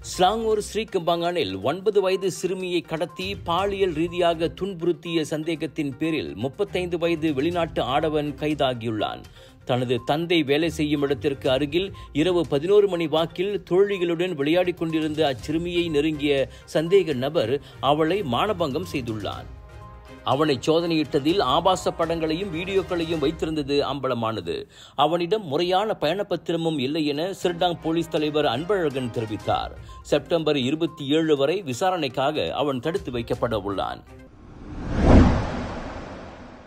ஸ்லாங்கூர் ஸ்ரீகம்பாங்கானில் ஒன்பது வயது சிறுமியை கடத்தி பாலியல் ரீதியாக துன்புறுத்திய சந்தேகத்தின் பேரில் முப்பத்தைந்து வயது வெளிநாட்டு ஆடவன் கைதாகியுள்ளான் தனது தந்தை வேலை செய்யும் இடத்திற்கு அருகில் இரவு பதினோரு மணி வாக்கில் தோழிகளுடன் விளையாடிக் கொண்டிருந்த அச்சிறுமியை நெருங்கிய சந்தேக நபர் அவளை மானபங்கம் செய்துள்ளான் அவனை சோதனையிட்டதில் ஆபாச படங்களையும் வீடியோக்களையும் வைத்திருந்தது அம்பலமானது அவனிடம் முறையான பயணப்பத்திரமும் இல்லை என சிர்டாங் போலீஸ் தலைவர் அன்பழகன் தெரிவித்தார் செப்டம்பர் இருபத்தி ஏழு வரை விசாரணைக்காக அவன் தடுத்து வைக்கப்பட உள்ளான்